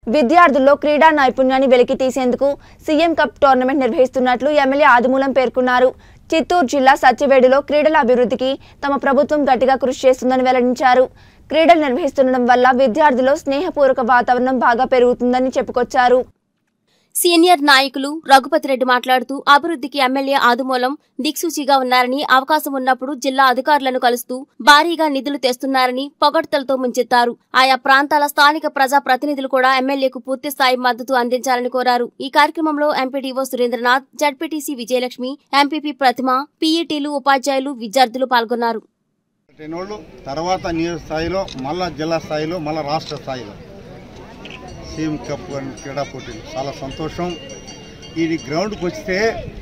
విద్యార్థుల్లో క్రీడా నైపుణ్యాన్ని వెలికి తీసేందుకు సీఎం కప్ టోర్నమెంట్ నిర్వహిస్తున్నట్లు ఎమ్మెల్యే ఆదిమూలం పేర్కొన్నారు చిత్తూరు జిల్లా సత్యవేడులో క్రీడల అభివృద్ధికి తమ ప్రభుత్వం గట్టిగా కృషి చేస్తుందని వెల్లడించారు క్రీడలు నిర్వహిస్తుండడం వల్ల విద్యార్థుల్లో స్నేహపూర్వక వాతావరణం బాగా పెరుగుతుందని చెప్పుకొచ్చారు సీనియర్ నాయకులు రఘుపతి రెడ్డి మాట్లాడుతూ అభివృద్ధికి ఎమ్మెల్యే ఆదుమూలం దిక్సూచిగా ఉన్నారని అవకాశం ఉన్నప్పుడు జిల్లా అధికారులను కలుస్తూ భారీగా నిధులు తెస్తున్నారని పొగడ్తలతో ముంచెత్తారు ఆయా ప్రాంతాల స్థానిక ప్రజా ప్రతినిధులు కూడా ఎమ్మెల్యేకు పూర్తి స్థాయి మద్దతు అందించాలని కోరారు ఈ కార్యక్రమంలో MPDO Surendranath ZPTC Vijayalakshmi MPP Pratima పీఈటీలు ఉపాధ్యాయులు విద్యార్థులు పాల్గొన్నారు ట్రైనోళ్ళు తర్వాత నియోజక స్థాయిలో మళ్ళా జిల్లా స్థాయిలో మళ్ళా రాష్ట్ర స్థాయిలో సీఎం కప్ అని క్రీడా పోటీలు చాలా సంతోషం ఇది గ్రౌండ్కి వస్తే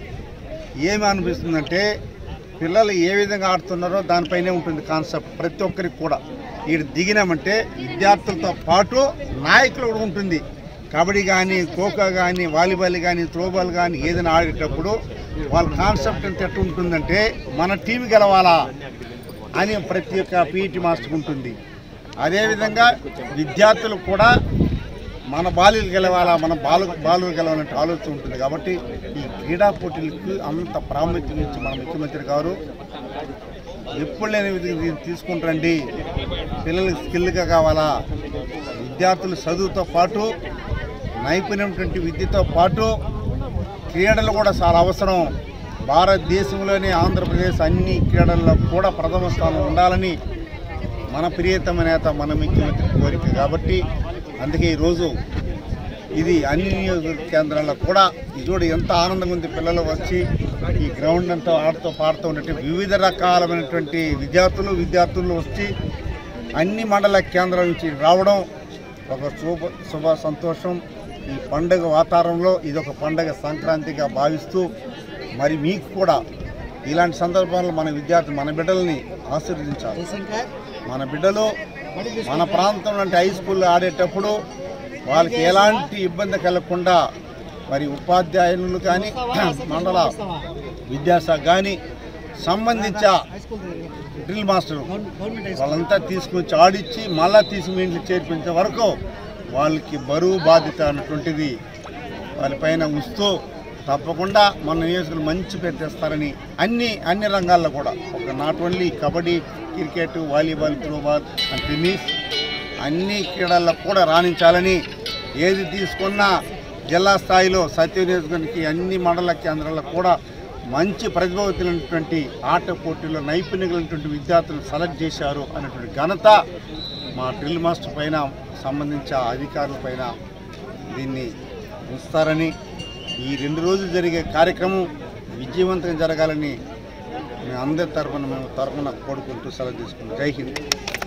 ఏమి అనిపిస్తుందంటే పిల్లలు ఏ విధంగా ఆడుతున్నారో దానిపైనే ఉంటుంది కాన్సెప్ట్ ప్రతి ఒక్కరికి కూడా వీడు దిగినామంటే విద్యార్థులతో పాటు నాయకులు కూడా ఉంటుంది కబడ్డీ కానీ ఖోఖో కానీ వాలీబాల్ కానీ త్రోబాల్ కానీ ఏదైనా ఆడేటప్పుడు వాళ్ళ కాన్సెప్ట్ ఎంత ఎట్టు ఉంటుందంటే మన టీం గెలవాలా అని ప్రతి ఒక్క పీఈటీ మాస్టర్కి ఉంటుంది అదేవిధంగా విద్యార్థులు కూడా మన బాలులు గెలవాలా మన బాలు బాలులు గెలవాలంటే ఆలోచన ఉంటుంది కాబట్టి ఈ క్రీడా పోటీలకు అంత ప్రాముఖ్యత ఇచ్చి మన ముఖ్యమంత్రి గారు ఎప్పుడు లేని విధంగా దీన్ని తీసుకుంటారండి పిల్లలకి స్కిల్గా కావాలా విద్యార్థులు చదువుతో పాటు నైపుణ్యమైనటువంటి విద్యతో పాటు క్రీడలు కూడా చాలా అవసరం భారతదేశంలోనే ఆంధ్రప్రదేశ్ అన్ని క్రీడల్లో కూడా ప్రథమ స్థానం ఉండాలని మన ప్రియతమ నేత మన ముఖ్యమంత్రి కోరిక కాబట్టి అందుకే ఈరోజు ఇది అన్ని నియోజక కేంద్రాల్లో కూడా ఇది చూడు ఎంత ఆనందంగా ఉంది పిల్లలు వచ్చి ఈ గ్రౌండ్ అంతా ఆడుతూ పాడుతూ ఉన్నట్టు వివిధ రకాలమైనటువంటి విద్యార్థులు విద్యార్థులు వచ్చి అన్ని మండల కేంద్రాల నుంచి రావడం ఒక శుభ శుభ సంతోషం ఈ పండుగ వాతావరణంలో ఇది ఒక పండుగ సంక్రాంతిగా భావిస్తూ మరి మీకు కూడా ఇలాంటి సందర్భాల్లో మన విద్యార్థులు మన బిడ్డల్ని ఆశీర్వదించాలి మన బిడ్డలు మన ప్రాంతంలో అంటే హై స్కూల్లో ఆడేటప్పుడు వాళ్ళకి ఎలాంటి ఇబ్బంది కలగకుండా మరి ఉపాధ్యాయులు కానీ మండల విద్యాశాఖ కానీ సంబంధించ డ్రిల్ మాస్టర్ వాళ్ళంతా తీసుకొచ్చి ఆడిచ్చి మళ్ళా తీసి మీ ఇంట్లో చేర్పించే వరకు వాళ్ళకి బరువు బాధ్యత అన్నటువంటిది వాళ్ళపైన ఉంచుతూ తప్పకుండా మన నియోజకులు మంచి పేరు తెస్తారని అన్ని అన్ని రంగాల్లో కూడా ఒక not only kabaddi cricket volleyball throwball and tennis అన్ని క్రీడల్లో కూడా రాణించాలని ఏది తీసుకున్నా జిల్లా స్థాయిలో సత్య నియోజకవర్గానికి అన్ని మండల కేంద్రాల్లో కూడా మంచి ప్రతిభావంతులైనటువంటి ఆట పోటీల్లో నైపుణ్యమైనటువంటి విద్యార్థులను సెలెక్ట్ చేశారు అనేటువంటి ఘనత మా డ్రిల్ మాస్టర్ పైన సంబంధించిన అధికారుల పైన దీన్ని ఉంచుతారని ఈ రెండు రోజులు జరిగే కార్యక్రమం విజయవంతంగా జరగాలని మేము అందరి తరఫున మేము తరఫున కోరుకుంటూ సెలవు తీసుకున్నాం జై హింద్